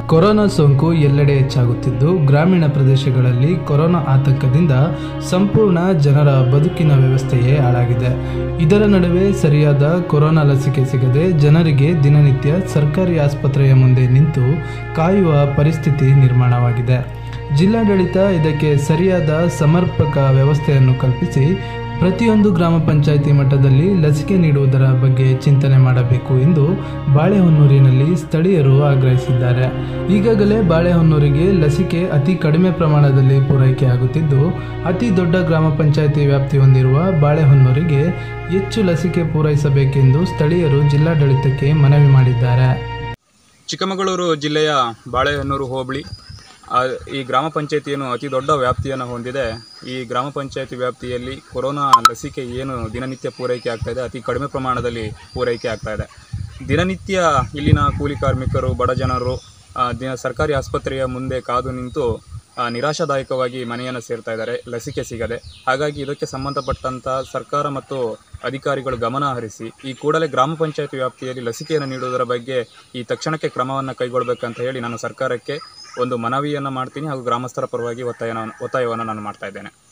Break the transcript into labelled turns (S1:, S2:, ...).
S1: corona ಸೋಂಕು ಎಲ್ಲೆಡೆ ಹೆಚ್ಚಾಗುತ್ತಿದ್ದು ಗ್ರಾಮೀಣ ಪ್ರದೇಶಗಳಲ್ಲಿ ಕೊರೋನಾ ಆತಂಕದಿಂದ ಸಂಪೂರ್ಣ ಜನರ ಬದುಕಿನ ವ್ಯವಸ್ಥೆಯೇ ಹಾಳಾಗಿದೆ ಇದರ ನಡುವೆ ಸರಿಯಾದ ಕೊರೋನಾ ಲಸಿಕೆ ಸಿಗದೆ ಜನರಿಗೆ ದಿನನಿತ್ಯ ಸರ್ಕಾರಿ ಆಸ್ಪತ್ರೆಯ ಮುಂದೆ ನಿಂತು ಕಾಯುವ ಪರಿಸ್ಥಿತಿ ನಿರ್ಮಾಣವಾಗಿದೆ ಜಿಲ್ಲಾಡಳಿತ ಇದಕ್ಕೆ ಸರಿಯಾದ ಸಮರ್ಪಕ ವ್ಯವಸ್ಥೆಯನ್ನು ಕಲ್ಪಿಸಿ ಪ್ರತಿಯೊಂದು ಗ್ರಾಮ ಪಂಚಾಯಿತಿ ಮಟ್ಟದಲ್ಲಿ ಲಸಿಕೆ ನೀಡುವುದರ ಬಗ್ಗೆ ಚಿಂತನೆ ಮಾಡಬೇಕು ಎಂದು ಬಾಳೆಹೊನ್ನೂರಿನಲ್ಲಿ ಸ್ಥಳೀಯರು ಆಗ್ರಹಿಸಿದ್ದಾರೆ ಈಗಾಗಲೇ ಬಾಳೆಹೊನ್ನೂರಿಗೆ ಲಸಿಕೆ ಅತಿ ಕಡಿಮೆ ಪ್ರಮಾಣದಲ್ಲಿ ಪೂರೈಕೆಯಾಗುತ್ತಿದ್ದು ಅತಿ ದೊಡ್ಡ ಗ್ರಾಮ ಪಂಚಾಯಿತಿ ವ್ಯಾಪ್ತಿ ಹೊಂದಿರುವ ಬಾಳೆಹೊನ್ನೂರಿಗೆ ಹೆಚ್ಚು ಲಸಿಕೆ ಪೂರೈಸಬೇಕೆಂದು ಸ್ಥಳೀಯರು ಜಿಲ್ಲಾಡಳಿತಕ್ಕೆ ಮನವಿ ಮಾಡಿದ್ದಾರೆ
S2: ಚಿಕ್ಕಮಗಳೂರು ಜಿಲ್ಲೆಯ ಬಾಳೆಹೊನ್ನೂರು ಹೋಬಳಿ ಆ, ಈ ಗ್ರಾಮ ಪಂಚಾಯತಿಯನ್ನು ಅತಿ ದೊಡ್ಡ ವ್ಯಾಪ್ತಿಯನ್ನು ಹೊಂದಿದೆ ಈ ಗ್ರಾಮ ಪಂಚಾಯತಿ ವ್ಯಾಪ್ತಿಯಲ್ಲಿ ಕೊರೋನಾ ಲಸಿಕೆ ಏನು ದಿನನಿತ್ಯ ಪೂರೈಕೆ ಆಗ್ತಾ ಇದೆ ಅತಿ ಕಡಿಮೆ ಪ್ರಮಾಣದಲ್ಲಿ ಪೂರೈಕೆ ಆಗ್ತಾ ಇದೆ ದಿನನಿತ್ಯ ಇಲ್ಲಿನ ಕೂಲಿ ಕಾರ್ಮಿಕರು ಬಡ ಜನರು ಆ, ದಿನ ಸರ್ಕಾರಿ ಆಸ್ಪತ್ರೆಯ ಮುಂದೆ ಕಾದು ನಿಂತು ಆ, ನಿರಾಶಾದಾಯಕವಾಗಿ ಮನೆಯನ್ನು ಸೇರ್ತಾ ಇದ್ದಾರೆ ಲಸಿಕೆ ಸಿಗದೆ ಹಾಗಾಗಿ ಇದಕ್ಕೆ ಸಂಬಂಧಪಟ್ಟಂಥ ಸರ್ಕಾರ ಮತ್ತು ಅಧಿಕಾರಿಗಳು ಗಮನ ಹರಿಸಿ ಈ ಕೂಡಲೇ ಗ್ರಾಮ ಪಂಚಾಯತ್ ವ್ಯಾಪ್ತಿಯಲ್ಲಿ ಲಸಿಕೆಯನ್ನು ನೀಡುವುದರ ಬಗ್ಗೆ ಈ ತಕ್ಷಣಕ್ಕೆ ಕ್ರಮವನ್ನು ಕೈಗೊಳ್ಳಬೇಕಂತ ಹೇಳಿ ನಾನು ಸರ್ಕಾರಕ್ಕೆ ಒಂದು ಮನವಿಯನ್ನು ಮಾಡ್ತೀನಿ ಹಾಗೂ ಗ್ರಾಮಸ್ಥರ ಪರವಾಗಿ ಒತ್ತಾಯ ಒತ್ತಾಯವನ್ನು ನಾನು ಮಾಡ್ತಾ ಇದ್ದೇನೆ